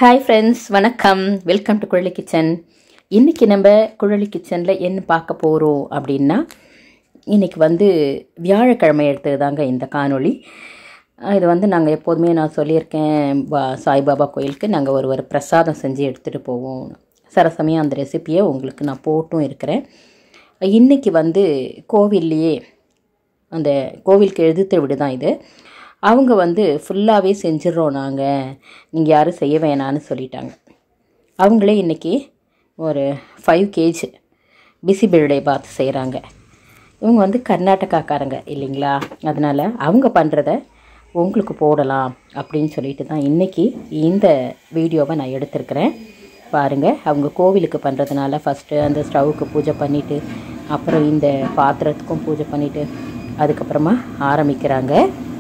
Hi friends வணக்கம் welcome to Kuzhali kitchen இன்றைக்கி நம்ம குழலி கிச்சனில் என்ன பார்க்க போகிறோம் அப்படின்னா இன்றைக்கி வந்து வியாழக்கிழமை எடுத்தது தாங்க இந்த காணொளி இது வந்து நாங்கள் எப்போதுமே நான் சொல்லியிருக்கேன் பா சாய்பாபா கோயிலுக்கு நாங்கள் ஒரு ஒரு பிரசாதம் செஞ்சு எடுத்துகிட்டு போவோம் சரசமயம் அந்த ரெசிப்பியை உங்களுக்கு நான் போட்டும் இருக்கிறேன் இன்றைக்கி வந்து கோவில்லையே அந்த கோவிலுக்கு எழுதித்த வீடு தான் இது அவங்க வந்து ஃபுல்லாகவே செஞ்சிடறோம் நாங்கள் நீங்கள் யாரும் செய்ய வேணான்னு சொல்லிட்டாங்க அவங்களே இன்றைக்கி ஒரு ஃபைவ் கேஜ் பிசிபிள்டே பாத் செய்கிறாங்க இவங்க வந்து கர்நாடகாக்காரங்க இல்லைங்களா அதனால் அவங்க பண்ணுறத உங்களுக்கு போடலாம் அப்படின்னு சொல்லிட்டு தான் இன்றைக்கி இந்த வீடியோவை நான் எடுத்திருக்கிறேன் பாருங்கள் அவங்க கோவிலுக்கு பண்ணுறதுனால ஃபஸ்ட்டு அந்த ஸ்டவ்வுக்கு பூஜை பண்ணிவிட்டு அப்புறம் இந்த பாத்திரத்துக்கும் பூஜை பண்ணிவிட்டு அதுக்கப்புறமா ஆரம்பிக்கிறாங்க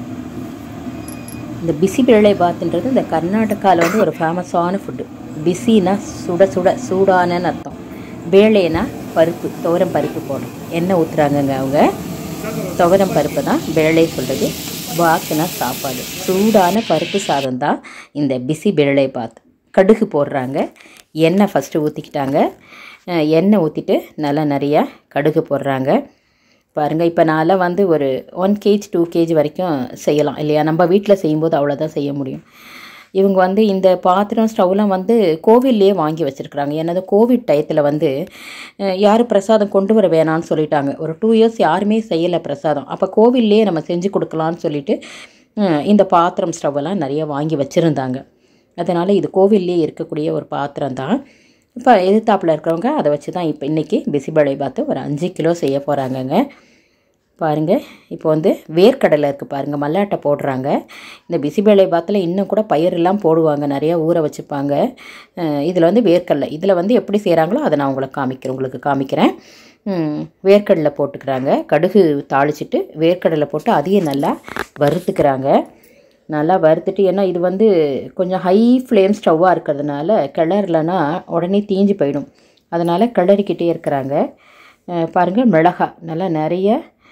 இந்த பிசி பிள்ளை பாத்துன்றது இந்த கர்நாடகாவில் வந்து ஒரு ஃபேமஸான ஃபுட்டு பிசினா சுட சுட சூடானன்னு அர்த்தம் வேலைனா பருப்பு துவரம் பருப்பு போடும் எண்ணெய் ஊற்றுறாங்கங்க அவங்க துவரம் பருப்பு தான் வேலை சொல்கிறது பாத்துனா சாப்பாடு சூடான பருப்பு சாதம் தான் இந்த பிசி பிள்ளை பாத் கடுகு போடுறாங்க எண்ணெய் ஃபஸ்ட்டு ஊற்றிக்கிட்டாங்க எண்ணெய் ஊற்றிட்டு நல்லா நிறையா கடுகு போடுறாங்க பாருங்கள் இப்போ நான்லாம் வந்து ஒரு ஒன் கேஜ் டூ கேஜ் வரைக்கும் செய்யலாம் இல்லையா நம்ம வீட்டில் செய்யும்போது அவ்வளோதான் செய்ய முடியும் இவங்க வந்து இந்த பாத்திரம் ஸ்டவ்லாம் வந்து கோவில்லையே வாங்கி வச்சுருக்குறாங்க ஏன்னா கோவிட் டயத்தில் வந்து யாரும் பிரசாதம் கொண்டு வர வேணான்னு சொல்லிட்டாங்க ஒரு டூ இயர்ஸ் யாருமே செய்யலை பிரசாதம் அப்போ கோவில்லையே நம்ம செஞ்சு கொடுக்கலான்னு சொல்லிட்டு இந்த பாத்திரம் ஸ்டவ்வெல்லாம் நிறைய வாங்கி வச்சுருந்தாங்க அதனால் இது கோவில்லே இருக்கக்கூடிய ஒரு பாத்திரம் தான் இப்போ எதிர்த்தாப்பில் இருக்கிறவங்க அதை வச்சு தான் இப்போ இன்றைக்கி பிசிபலை பார்த்து ஒரு அஞ்சு கிலோ செய்ய போகிறாங்கங்க பாருங்கள் இப்போ வந்து வேர்க்கடலை இருக்குது பாருங்கள் மல்லாட்டை போடுறாங்க இந்த பிசிபேளை பாத்தில் இன்னும் கூட பயிரெல்லாம் போடுவாங்க நிறையா ஊற வச்சுப்பாங்க இதில் வந்து வேர்க்கடலை இதில் வந்து எப்படி செய்கிறாங்களோ அதை நான் உங்களுக்கு காமிக்கிறேன் உங்களுக்கு காமிக்கிறேன் வேர்க்கடலை போட்டுக்கிறாங்க கடுகு தாளிச்சிட்டு வேர்க்கடலை போட்டு அதையும் நல்லா வறுத்துக்கிறாங்க நல்லா வறுத்துட்டு ஏன்னா இது வந்து கொஞ்சம் ஹை ஃப்ளேம் ஸ்டவ்வாக இருக்கிறதுனால கிளறலனா உடனே தீஞ்சு போயிடும் அதனால் கிளறிக்கிட்டே இருக்கிறாங்க பாருங்கள் மிளகா நல்லா நிறைய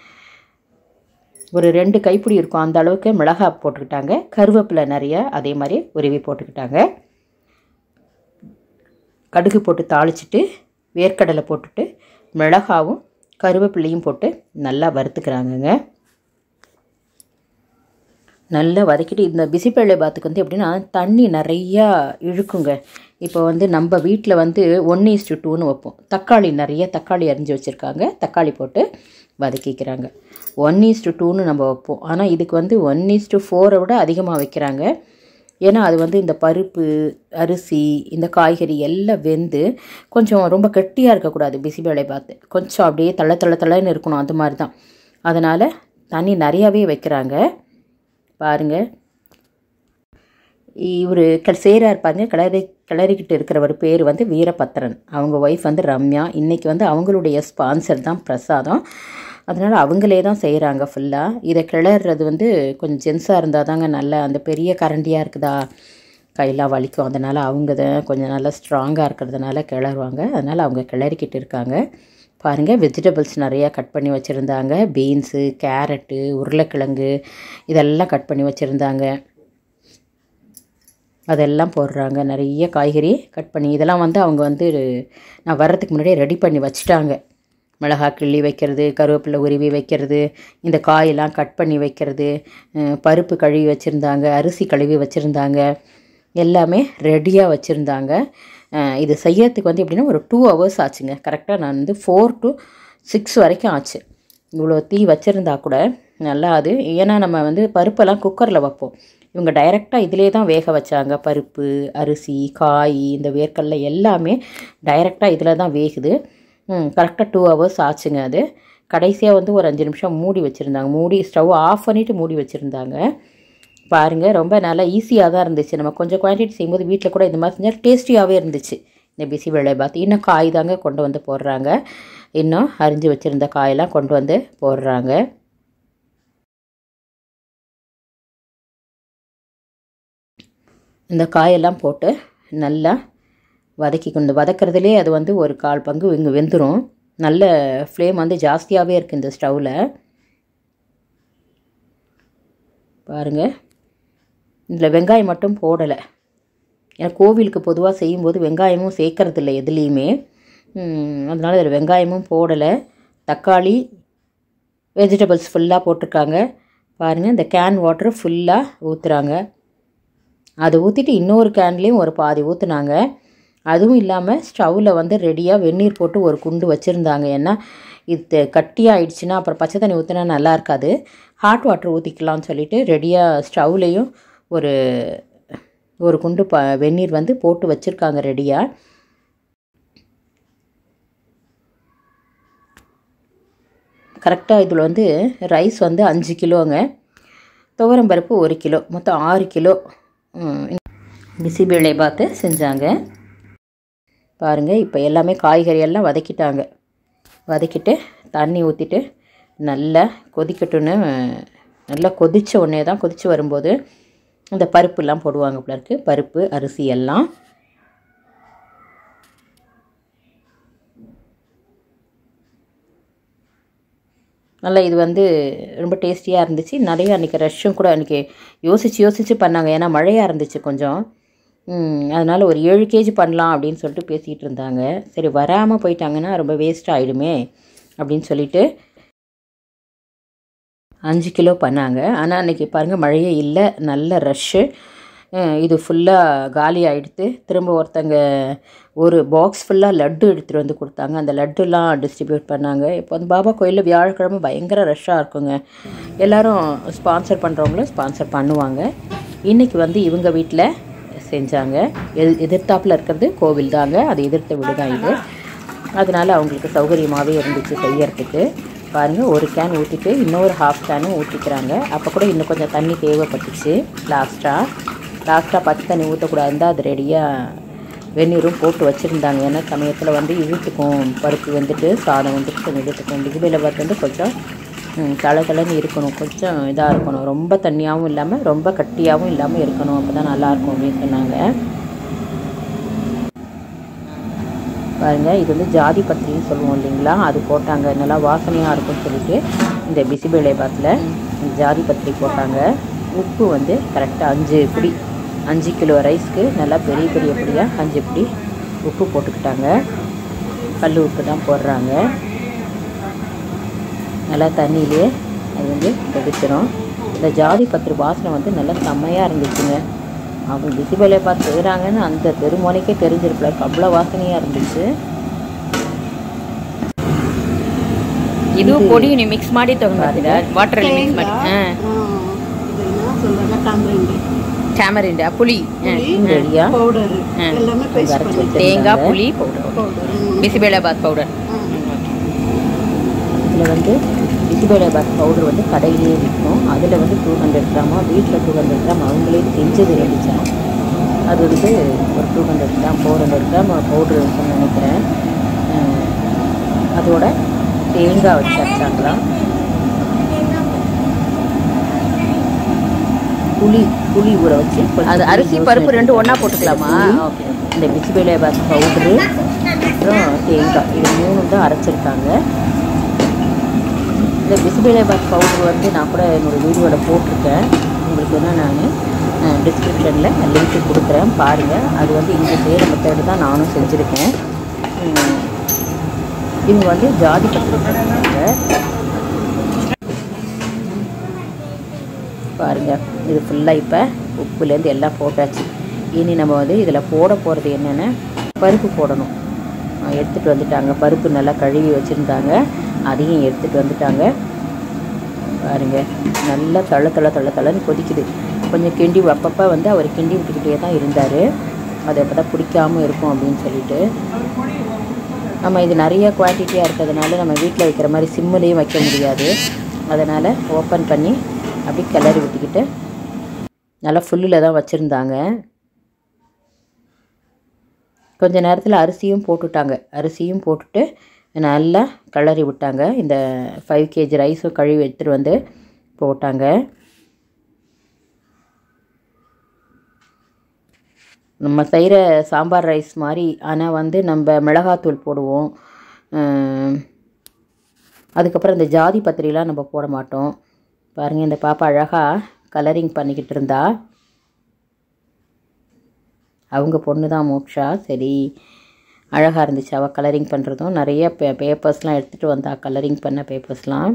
ஒரு ரெண்டு கைப்பிடி இருக்கும் அந்த அளவுக்கு மிளகா போட்டுக்கிட்டாங்க கருவேப்பிலை நிறைய அதே மாதிரி உருவி போட்டுக்கிட்டாங்க கடுகு போட்டு தாளிச்சிட்டு வேர்க்கடலை போட்டுட்டு மிளகாவும் கருவேப்பிலையும் போட்டு நல்லா வறுத்துக்கிறாங்கங்க நல்லா வதக்கிட்டு இந்த பிசிப்பேளை பாத்துக்கு வந்து எப்படின்னா தண்ணி நிறையா இழுக்குங்க இப்போ வந்து நம்ம வீட்டில் வந்து ஒன் ஈஸ்டு டூன்னு வைப்போம் தக்காளி நிறைய தக்காளி அரிஞ்சு வச்சுருக்காங்க தக்காளி போட்டு வதக்கிக்கிறாங்க ஒன் ஈஸ்டு டூன்னு நம்ம வைப்போம் ஆனால் இதுக்கு வந்து ஒன் ஈஸ்டு ஃபோரை விட அதிகமாக வைக்கிறாங்க ஏன்னா அது வந்து இந்த பருப்பு அரிசி இந்த காய்கறி எல்லாம் வெந்து கொஞ்சம் ரொம்ப கெட்டியாக இருக்கக்கூடாது பிசிபேளை பார்த்து கொஞ்சம் அப்படியே தள்ள தள்ள தள்ளன்னு இருக்கணும் அது மாதிரி தான் அதனால் தண்ணி நிறையாவே வைக்கிறாங்க பாருங்கள் இவர் க சேராக இருப்பாங்க கிளறி கிளறிக்கிட்டு இருக்கிறவர் பேர் வந்து வீரபத்திரன் அவங்க ஒய்ஃப் வந்து ரம்யா இன்றைக்கி வந்து அவங்களுடைய ஸ்பான்சர் தான் பிரசாதம் அதனால் அவங்களே தான் செய்கிறாங்க ஃபுல்லாக இதை கிளறது வந்து கொஞ்சம் ஜென்ஸாக இருந்தால் தாங்க நல்ல அந்த பெரிய கரண்டியாக இருக்குதா கையெல்லாம் வலிக்கும் அதனால் அவங்க தான் கொஞ்சம் நல்லா ஸ்ட்ராங்காக இருக்கிறதுனால கிளறுவாங்க அதனால் அவங்க கிளறிக்கிட்டு இருக்காங்க பாருங்கள் வெஜிடபிள்ஸ் நிறையா கட் பண்ணி வச்சுருந்தாங்க பீன்ஸு கேரட்டு உருளைக்கிழங்கு இதெல்லாம் கட் பண்ணி வச்சுருந்தாங்க அதெல்லாம் போடுறாங்க நிறைய காய்கறி கட் பண்ணி இதெல்லாம் வந்து அவங்க வந்து நான் வர்றதுக்கு முன்னாடியே ரெடி பண்ணி வச்சுட்டாங்க மிளகா கிள்ளி வைக்கிறது கருவேப்பிலை உருவி வைக்கிறது இந்த காயெல்லாம் கட் பண்ணி வைக்கிறது பருப்பு கழுவி வச்சுருந்தாங்க அரிசி கழுவி வச்சுருந்தாங்க எல்லாமே ரெடியாக வச்சுருந்தாங்க இது செய்யறதுக்கு வந்து எப்படின்னா ஒரு டூ ஹவர்ஸ் ஆச்சுங்க கரெக்டாக நான் வந்து ஃபோர் டு சிக்ஸ் வரைக்கும் ஆச்சு இவ்வளோ தீ வச்சுருந்தா கூட நல்லா அது ஏன்னா நம்ம வந்து பருப்பெல்லாம் குக்கரில் வைப்போம் இவங்க டைரெக்டாக இதிலே தான் வேக வச்சாங்க பருப்பு அரிசி காய் இந்த வேர்க்கடலை எல்லாமே டைரெக்டாக இதில் தான் வேகுது கரெக்டாக டூ ஹவர்ஸ் ஆச்சுங்க அது கடைசியாக வந்து ஒரு அஞ்சு நிமிஷம் மூடி வச்சுருந்தாங்க மூடி ஸ்டவ் ஆஃப் பண்ணிவிட்டு மூடி வச்சுருந்தாங்க பாருங்கள் ரொம்ப நல்லா ஈஸியாக தான் இருந்துச்சு நம்ம கொஞ்சம் குவான்டிட்டி செய்யும்போது வீட்டில் கூட இந்த மாதிரி செஞ்சால் டேஸ்டியாகவே இருந்துச்சு இந்த பிசி வெள்ளை பாத் இன்னும் காய் தாங்க கொண்டு வந்து போடுறாங்க இன்னும் அரிஞ்சு வச்சுருந்த காயெல்லாம் கொண்டு வந்து போடுறாங்க இந்த காயெல்லாம் போட்டு நல்லா வதக்கி கொண்டு வதக்கிறதுலே அது வந்து ஒரு கால் பங்கு இங்கே வெந்துடும் நல்ல ஃப்ளேம் வந்து ஜாஸ்தியாகவே இருக்குது இந்த ஸ்டவ்வில் பாருங்கள் இதில் வெங்காயம் மட்டும் போடலை ஏன்னா கோவிலுக்கு பொதுவாக செய்யும்போது வெங்காயமும் சேர்க்கறது இல்லை எதுலேயுமே அதனால் இதில் வெங்காயமும் போடலை தக்காளி வெஜிடபிள்ஸ் ஃபுல்லாக போட்டிருக்காங்க பாருங்கள் இந்த கேன் வாட்டர் ஃபுல்லாக ஊற்றுறாங்க அதை ஊற்றிட்டு இன்னொரு கேன்லேயும் ஒரு பாதி ஊற்றுனாங்க அதுவும் இல்லாமல் ஸ்டவ்வில் வந்து ரெடியாக வெந்நீர் போட்டு ஒரு குண்டு வச்சுருந்தாங்க ஏன்னா இது கட்டியாயிடுச்சுன்னா அப்புறம் பச்சை தண்ணி ஊற்றினா நல்லா இருக்காது ஹாட் வாட்டர் ஊற்றிக்கலாம்னு சொல்லிட்டு ரெடியாக ஸ்டவ்லேயும் ஒரு ஒரு குண்டு ப வெந்நீர் வந்து போட்டு வச்சுருக்காங்க ரெடியாக கரெக்டாக இதில் வந்து ரைஸ் வந்து அஞ்சு கிலோங்க துவரம் பருப்பு ஒரு கிலோ மொத்தம் ஆறு கிலோ பிசிபேளை பார்த்து செஞ்சாங்க பாருங்கள் இப்போ எல்லாமே காய்கறி எல்லாம் வதக்கிட்டாங்க வதக்கிட்டு தண்ணி ஊற்றிட்டு நல்லா கொதிக்கட்டுன்னு நல்லா கொதித்த உடனே தான் கொதித்து வரும்போது இந்த பருப்புலாம் போடுவாங்க போல இருக்கு பருப்பு அரிசி எல்லாம் நல்லா இது வந்து ரொம்ப டேஸ்டியாக இருந்துச்சு நிறைய அன்றைக்கி ரஷ்ஷும் கூட அன்றைக்கி யோசித்து யோசித்து பண்ணாங்க ஏன்னா மழையாக இருந்துச்சு கொஞ்சம் அதனால் ஒரு ஏழு கேஜி பண்ணலாம் அப்படின்னு சொல்லிட்டு பேசிகிட்டு இருந்தாங்க சரி வராமல் போயிட்டாங்கன்னா ரொம்ப வேஸ்ட் ஆகிடுமே அப்படின்னு சொல்லிட்டு அஞ்சு கிலோ பண்ணாங்க ஆனால் அன்றைக்கி பாருங்கள் மழையே இல்லை நல்ல ரஷ்ஷு இது ஃபுல்லாக காலி ஆகிடுத்து திரும்ப ஒருத்தங்க ஒரு பாக்ஸ் ஃபுல்லாக லட்டு எடுத்துகிட்டு வந்து கொடுத்தாங்க அந்த லட்டுலாம் டிஸ்ட்ரிபியூட் பண்ணாங்க இப்போ வந்து பாபா கோயிலில் வியாழக்கிழமை பயங்கர ரஷ்ஷாக இருக்குங்க எல்லோரும் ஸ்பான்சர் பண்ணுறவங்களும் ஸ்பான்சர் பண்ணுவாங்க இன்றைக்கி வந்து இவங்க வீட்டில் செஞ்சாங்க எது எதிர்த்தாப்பில் இருக்கிறது கோவில் தாங்க அது எதிர்த்த வீடு தான் இது அதனால் அவங்களுக்கு சௌகரியமாகவே இருந்துச்சு செய்யறதுக்கு பாருங்கள் ஒரு கேன் ஊற்றிட்டு இன்னொரு ஹாஃப் கேனும் ஊற்றிக்கிறாங்க அப்போ கூட இன்னும் கொஞ்சம் தண்ணி தேவைப்பட்டுச்சு லாஸ்ட்டாக லாஸ்ட்டாக பச்சை தண்ணி ஊற்றக்கூடாது அது ரெடியாக வெந்நீரும் போட்டு வச்சுருந்தாங்க ஏன்னா சமயத்தில் வந்து இழுத்துக்கும் பருப்பு வந்துட்டு சாதம் வந்துட்டு கொஞ்சம் இழுத்துக்கும் பிஜிபியில் பார்த்து வந்து கொஞ்சம் தலை தலைன்னு இருக்கணும் கொஞ்சம் இதாக இருக்கணும் ரொம்ப தண்ணியாகவும் இல்லாமல் ரொம்ப கட்டியாகவும் இல்லாமல் இருக்கணும் அப்போ தான் நல்லாயிருக்கும் அப்படின்னு சொன்னாங்க பாருங்கள் இது வந்து ஜாதி பத்திரின்னு சொல்லுவோம் இல்லைங்களா அது போட்டாங்க நல்லா வாசனையாக இருக்கும்னு சொல்லிட்டு இந்த பிசிபேளை பாத்தில் ஜாதி பத்திரி போட்டாங்க உப்பு வந்து கரெக்டாக அஞ்சு பிடி அஞ்சு கிலோ ரைஸ்க்கு நல்லா பெரிய பெரிய பிடியாக அஞ்சு பிடி உப்பு போட்டுக்கிட்டாங்க கல் உப்பு தான் போடுறாங்க நல்லா தண்ணியிலே அது வந்து கொதிச்சிடும் இந்த ஜாதி பத்திரி வாசனை வந்து நல்லா செம்மையாக இருந்துச்சுங்க அவங்க பிசிபேலையை பார்த்து செய்கிறாங்கன்னு அந்த தெருமுனைக்கே தெரிஞ்சிருக்கல அவ்வளோ வாசனையாக இருந்துச்சு ಇದು ಪೊಡಿ ನೀವು ಮಿಕ್ಸ್ ಮಾಡಿ ತಗೊಂಡಿದ್ದೀರಾ ವಾಟ್ರಲ್ಲಿ ಮಿಕ್ಸ್ ಮಾಡಿ ಹಾಂ ಟ್ಯಾಮರಿಂಡ ಪುಳಿ ரெடியா பவுடர் எல்லாமே பேஸ்ட் பண்ணி தேங்காய் புளி பவுடர் பிசிபேளை பாத் பவுடர் இதில் வந்து பிசிபேளை பாத் பவுடர் வந்து கடையிலேயே விற்கும் அதில் வந்து டூ ஹண்ட்ரட் கிராமாக வீட்டில் டூ ஹண்ட்ரட் கிராம் அவங்களே செஞ்சது இருந்துச்சா அது வந்து ஒரு two hundred gram four hundred gram powder இருக்குன்னு நினைக்கிறேன் அஹ் அதோட தேங்காய் வச்சு அரைச்சாங்களாம் புளி புளி ஊற வச்சு அது அரிசி பருப்பு ரெண்டு ஒன்றா போட்டுக்கலாமா இந்த பிசிபேலை பாத் பவுட்ரு அப்புறம் தேங்காய் இது மூணு தான் அரைச்சிருக்காங்க இந்த பிசிபேலை பாத் பவுட்ரு வந்து நான் கூட என்னோடய வீடியோவில் போட்டிருக்கேன் உங்களுக்கு என்ன நான் டிஸ்கிரிப்ஷனில் லிங்க்கு கொடுக்குறேன் பாருங்கள் அது வந்து இங்கே செய்கிற மெத்தடு தான் நானும் செஞ்சுருக்கேன் உம், இவங்க வந்து ஜாதி பத்திரி போட்டிருக்காங்க பாருங்க இது ஃபுல்லாக இப்போ உப்புலேருந்து எல்லாம் போட்டாச்சு இனி நம்ம வந்து இதில் போட போகிறது என்னென்னா பருப்பு போடணும் எடுத்துகிட்டு வந்துட்டாங்க பருப்பு நல்லா கழுவி வச்சுருந்தாங்க அதையும் எடுத்துகிட்டு வந்துட்டாங்க பாருங்க நல்லா தள்ள தள்ள தள்ள தள்ளன்னு கொதிக்குது கொஞ்சம் கிண்டி அப்பப்போ வந்து அவர் கிண்டி விட்டுக்கிட்டே தான் இருந்தார் அது அப்போ தான் பிடிக்காமல் இருக்கும் அப்படின்னு சொல்லிட்டு நம்ம இது நிறைய குவான்டிட்டியாக இருக்கிறதுனால நம்ம வீட்டில் வைக்கிற மாதிரி சிம்முலேயும் வைக்க முடியாது அதனால் ஓப்பன் பண்ணி அப்படி கிளறி விட்டுக்கிட்டு நல்லா ஃபுல்லில் தான் வச்சுருந்தாங்க கொஞ்ச நேரத்தில் அரிசியும் போட்டுட்டாங்க அரிசியும் போட்டுட்டு நல்லா கிளறி விட்டாங்க இந்த ஃபைவ் கேஜி ரைஸும் கழுவி எடுத்துகிட்டு வந்து போட்டாங்க நம்ம செய்கிற சாம்பார் ரைஸ் மாதிரி ஆனால் வந்து நம்ம மிளகாத்தூள் போடுவோம் அஹ் அதுக்கப்புறம் இந்த ஜாதி பத்திரிலாம் நம்ம போட மாட்டோம் பாருங்கள் இந்த பாப்பா அழகாக கலரிங் பண்ணிக்கிட்டு இருந்தா அவங்க பொண்ணு தான் மோக்ஷா சரி அழகாக இருந்துச்சு அவள் கலரிங் பண்ணுறதும் நிறைய பே பேப்பர்ஸ்லாம் எடுத்துகிட்டு வந்தா கலரிங் பண்ண பேப்பர்ஸ்லாம்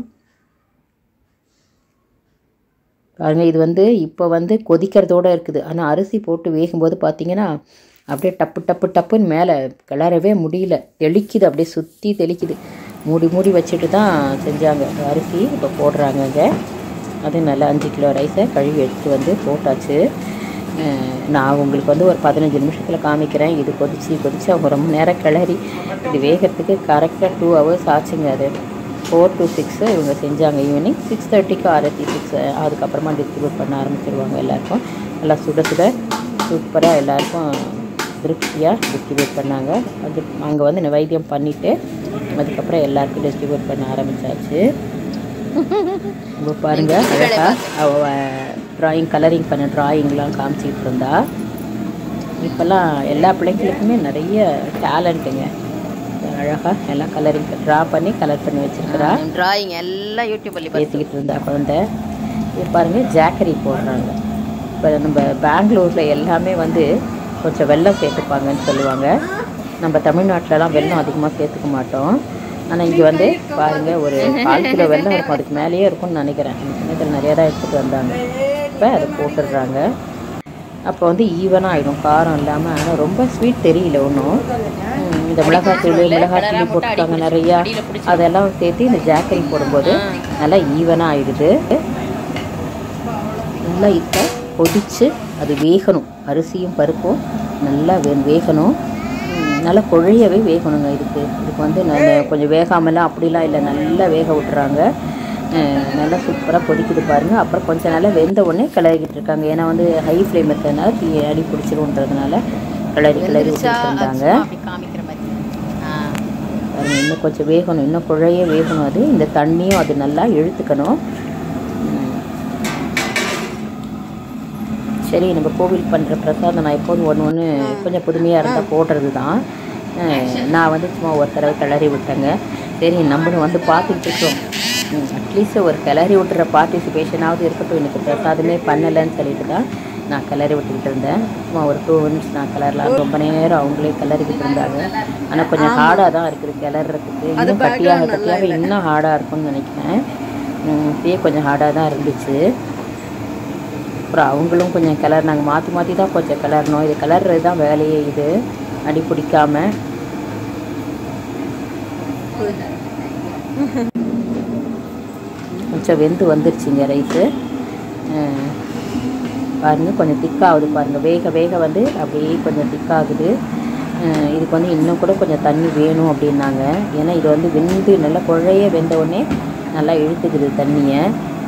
பாருங்க இது வந்து இப்போ வந்து கொதிக்கிறதோட இருக்குது ஆனால் அரிசி போட்டு வேகும்போது பார்த்தீங்கன்னா அப்படியே டப்பு டப்பு டப்புன்னு மேலே கிளறவே முடியல தெளிக்குது அப்படியே சுற்றி தெளிக்குது மூடி மூடி வச்சுட்டு தான் செஞ்சாங்க அரிசி இப்போ போடுறாங்கங்க அது நல்லா அஞ்சு கிலோ ரைஸை கழுவி எடுத்துட்டு வந்து போட்டாச்சு அஹ் நான் உங்களுக்கு வந்து ஒரு பதினஞ்சு நிமிஷத்தில் காமிக்கிறேன் இது கொதிச்சு கொதிச்சு அவங்க ரொம்ப நேரம் கிளறி இது வேகிறதுக்கு கரெக்டாக டூ ஹவர்ஸ் ஆச்சுங்க அது ஃபோர் டு சிக்ஸு இவங்க செஞ்சாங்க ஈவினிங் சிக்ஸ் தேர்ட்டிக்கு ஆரத்தி சிக்ஸ் அதுக்கப்புறமா டிஸ்ட்ரிபியூட் பண்ண ஆரம்பிச்சிருவாங்க எல்லாருக்கும் நல்லா சுட சுட சூப்பராக எல்லாருக்கும் திருப்தியாக டிஸ்ட்ரிபியூட் பண்ணாங்க அது அங்கே வந்து வைத்தியம் பண்ணிவிட்டு அதுக்கப்புறம் எல்லாருக்கும் டிஸ்ட்ரிபியூட் பண்ண ஆரம்பிச்சாச்சு இப்போ பாருங்க அழகா அவ ட்ராயிங் கலரிங் பண்ண ட்ராயிங்லாம் காமிச்சிட்டு இருந்தா இப்போல்லாம் எல்லா பிள்ளைங்களுக்குமே நிறைய டேலண்ட்டுங்க அழகாக எல்லாம் கலரிங் ட்ரா பண்ணி கலர் பண்ணி வச்சிருக்கிறா டிராயிங் எல்லாம் யூடியூப்ல பேசிக்கிட்டு இருந்தா குழந்தை இது பாருங்க ஜாக்கரி போடுறாங்க இப்போ நம்ம பெங்களூரில் எல்லாமே வந்து கொஞ்சம் வெல்லம் சேர்த்துப்பாங்கன்னு சொல்லுவாங்க நம்ம தமிழ்நாட்டிலலாம் வெல்லம் அதிகமாக சேர்த்துக்க மாட்டோம் ஆனால் இங்கே வந்து பாருங்க ஒரு கால் கிலோ வெல்லம் இருக்கும் அதுக்கு மேலேயே இருக்கும்னு நினைக்கிறேன் அந்த சமயத்தில் நிறையா தான் எடுத்துகிட்டு வந்தாங்க இப்போ அதை போட்டுடுறாங்க அப்போ வந்து ஈவனாக ஆகிடும் காரம் இல்லாமல் ஆனால் ரொம்ப ஸ்வீட் தெரியல ஒன்றும் இந்த மிளகாத்தூள் மிளகாத்தூள் போட்டுருக்காங்க நிறையா அதெல்லாம் சேர்த்து இந்த ஜாக்கரி போடும்போது நல்லா ஈவனாக ஆயிடுது நல்லா இப்போ கொதிச்சு அது வேகணும் அரிசியும் பருப்பும் நல்லா வே வேகணும் ம், நல்லா குழையவே வேகணுங்க இதுக்கு இதுக்கு வந்து நல்ல கொஞ்சம் வேகாமலாம் அப்படிலாம் இல்லை நல்லா வேக விட்டுறாங்க அஹ், நல்லா சூப்பராக கொதிக்குது பாருங்கள் அப்புறம் கொஞ்சம் நல்லா வெந்த உடனே கிளறிக்கிட்டு இருக்காங்க ஏன்னா வந்து ஹை ஃப்ளேம் இருக்கிறதுனால தீ அடி பிடிச்சிருன்றதுனால கிளறி கிளறி விட்டுட்டு இருந்தாங்க அப்படி காமிக்கிற மாதிரி ஆ. பாருங்க இன்னும் கொஞ்சம் வேகணும் இன்னும் குழைய வேகணும் அது இந்த தண்ணியும் அது நல்லா இழுத்துக்கணும் ம். சரி நம்ம கோவில் பண்ணுற பிரசாதம் நான் எப்போதும் ஒன்று ஒன்று கொஞ்சம் புதுமையாக இருந்தால் போடுறது தான் அஹ், நான் வந்து சும்மா ஒரு தடவை கிளறி விட்டேங்க சரி நம்மளும் வந்து பார்த்துட்டு இருக்கோம் அட்லீஸ்ட் ஒரு கிளறி விட்டுற பார்ட்டிசிபேஷனாவது இருக்கட்டும் எனக்கு பிரசாதமே பண்ணலைன்னு சொல்லிட்டு தான் நான் கிளறி விட்டுக்கிட்டு இருந்தேன் சும்மா ஒரு டூ மினிட்ஸ் நான் கிளறலாம் ரொம்ப நேரம் அவங்களே கிளறிக்கிட்டு இருந்தாங்க ஆனால் கொஞ்சம் ஹார்டாக தான் இருக்குது கிளறதுக்கு இன்னும் கட்டியாக கட்டியாக இன்னும் ஹார்டாக இருக்கும்னு நினைக்கிறேன் ம், இப்பயே கொஞ்சம் ஹார்டாக தான் இருந்துச்சு அப்புறம் அவங்களும் கொஞ்சம் கிளறினாங்க மாற்றி மாற்றி தான் கொஞ்சம் கிளறணும் இது கிளறுறது தான் வேலையே இது அடி பிடிக்காம கொஞ்சம் வெந்து வந்துருச்சுங்க ரைஸு பாருங்க கொஞ்சம் திக்காகுது பாருங்கள் வேக வேக வந்து அப்படியே கொஞ்சம் திக்காகுது அஹ் இதுக்கு வந்து இன்னும் கூட கொஞ்சம் தண்ணி வேணும் அப்படின்னாங்க ஏன்னா இது வந்து வெந்து நல்லா குழைய வெந்த உடனே நல்லா இழுத்துக்குது தண்ணியை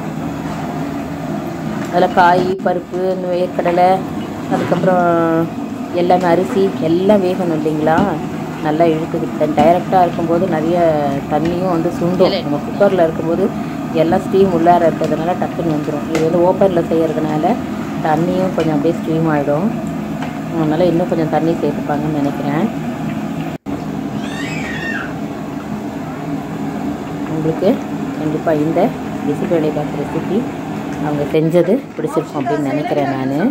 அதில் காய் பருப்பு இந்த வேர்க்கடலை அதுக்கப்புறம் எல்லாமே அரிசி எல்லாம் வேகணும் இல்லைங்களா நல்லா இழுத்துக்கிட்டு டைரெக்டாக இருக்கும்போது நிறைய தண்ணியும் வந்து சுண்டும் நம்ம குக்கரில் இருக்கும்போது எல்லாம் ஸ்டீம் உள்ளார இருக்கிறதுனால டக்குன்னு வந்துடும் இது வந்து ஓப்பனில் செய்கிறதுனால தண்ணியும் கொஞ்சம் அப்படியே ஸ்டீம் ஆகிடும் அதனால் இன்னும் கொஞ்சம் தண்ணி சேர்த்துப்பாங்கன்னு நினைக்கிறேன் உங்களுக்கு கண்டிப்பாக இந்த பிசிபேளை பாத்து ரெசிபி அவங்க செஞ்சது பிடிச்சிருக்கும் அப்படின்னு நினைக்கிறேன் நான்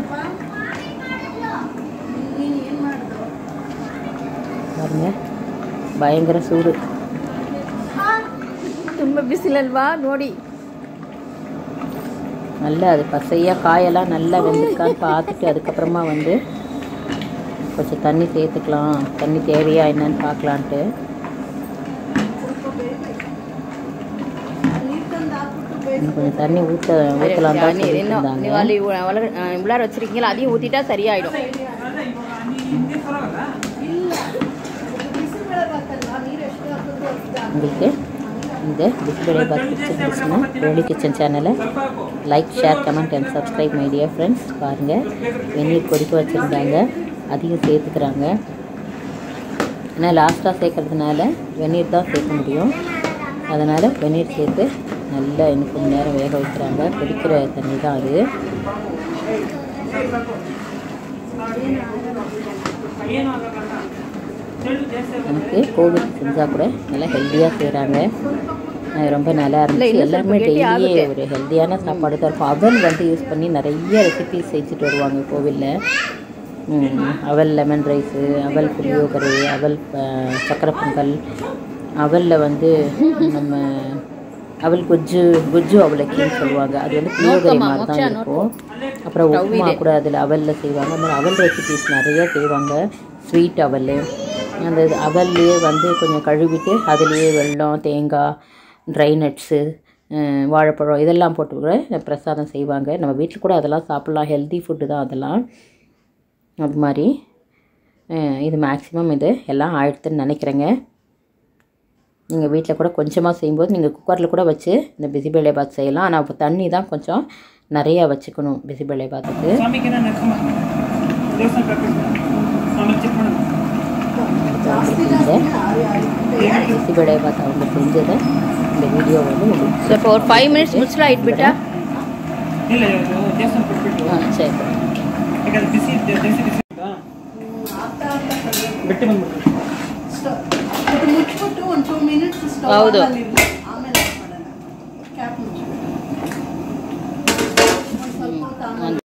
பாருங்க பயங்கர சூடு ತುಂಬ ಬಿಸಿಲಲ್ವಾ ನೋಡಿ நல்லா அது பசையாக காயெல்லாம் நல்லா வெந்திருக்கான்னு பார்த்துட்டு அதுக்கப்புறமா வந்து கொஞ்சம் தண்ணி சேர்த்துக்கலாம் தண்ணி தேவையா என்னன்னு பார்க்கலான்ட்டு இன்னும் கொஞ்சம் தண்ணி ஊற்ற ஊற்றலாம் தான் சொல்லிட்டு இருந்தாங்க நீவாலி உள்ளார வச்சிருக்கீங்களா அதையும் ஊத்திட்டா சரியாயிடும் உங்களுக்கு இந்த பிஸ்பிளே பாத் பிடிச்சிருந்துச்சுன்னா வேலி கிச்சன் சேனலை like share comment and subscribe my dear friends பாருங்கள் வெந்நீர் கொதிக்க வச்சுருந்தாங்க அதையும் சேர்த்துக்கிறாங்க ஏன்னா லாஸ்ட்டாக சேர்க்கறதுனால வெந்நீர் தான் சேர்க்க முடியும் அதனால் வெந்நீர் சேர்த்து நல்லா இன்னும் கொஞ்சம் நேரம் வேக வைக்கிறாங்க கொதிக்கிற தண்ணி தான் அது எனக்கு கோவில் செஞ்சால் கூட நல்லா ஹெல்த்தியாக செய்கிறாங்க ரொம்ப நல்லா இருந்துச்சு எல்லாருமே டெய்லியே ஒரு ஹெல்த்தியான சாப்பாடு தான் இருக்கும் அவன் வந்து யூஸ் பண்ணி நிறைய ரெசிபிஸ் செஞ்சுட்டு வருவாங்க கோவிலில் ம், அவல் லெமன் ரைஸு அவல் புளியோகரை அவல் ப- சக்கரை பொங்கல் அவலில் வந்து நம்ம அவல் குஜ்ஜு குஜ்ஜு அவலக்கின்னு சொல்லுவாங்க அது வந்து புளியோகரை மாதிரி தான் இருக்கும் அப்புறம் உப்புமா கூட அதில் அவலில் செய்வாங்க அந்த மாதிரி அவல் ரெசிபிஸ் நிறைய செய்வாங்க ஸ்வீட் அவல் அந்த இது அவல்லையே வந்து கொஞ்சம் கழுவிட்டு அதுலேயே வெல்லம் தேங்காய் ட்ரை நட்ஸு வாழைப்பழம் இதெல்லாம் போட்டு கூட பிரசாதம் செய்வாங்க நம்ம வீட்டில் கூட அதெல்லாம் சாப்பிட்லாம் ஹெல்தி ஃபுட்டு தான் அதெல்லாம் அது மாதிரி அஹ், இது மேக்ஸிமம் இது எல்லாம் ஆயிடுத்துன்னு நினைக்கிறேங்க நீங்கள் வீட்டில் கூட கொஞ்சமாக செய்யும்போது நீங்கள் குக்கரில் கூட வச்சு இந்த பிசிபேளை பாத் செய்யலாம் ஆனால் இப்போ தண்ணி தான் கொஞ்சம் நிறையா வச்சுக்கணும் பிசிபேளை பாத்துக்கு ಸ್ವಾಮಿಗೆ ನಾನು ನಡ್ಕೊಂಡ್ ಬಂದ್ಬಿಟ್ಟೆ. ದೇವಸ್ಥಾನ ಕರ್ಕೊಂಡು ಆಮೇಲೆ ಚೆಕ್ ಮಾಡೋಣ பிசிபேளை பாத் அவங்க செஞ்சதை இந்த வீடியோ வந்து உங்களுக்கு ஸோ இப்போ ஒரு ஃபைவ் மினிட்ஸ் முடிச்சுலாம் ಇಟ್ಬಿಟ್ಟಾ ಇಲ್ಲ ಇವತ್ತು ದೇವಸ್ಥಾನ ಕೊಟ್ಬಿಟ್ಟು ஆ சரி ಯಾಕಂದ್ರೆ ಬಿಸಿ ಇದ್ದೆ- ಬಿಸಿ ಬಿಸಿ ಇತ್ತಾ? ಬಿಟ್ಟು ಬಂದ್ಬಿಟ್ಟು ಮುಚ್ಚಿಬಿಟ್ಟು ಒಂದು ಟೂ ಮಿನಿಟ್ಸ್ ಹೌದು. ಆಮೇಲೆ ಆಫ್ ಮಾಡೋಣ ಕ್ಯಾಪ್ ಮುಚ್ಚಿ ಒಂದು ಸ್ವಲ್ಪ ಹೊತ್ತು ಆಮೇಲೆ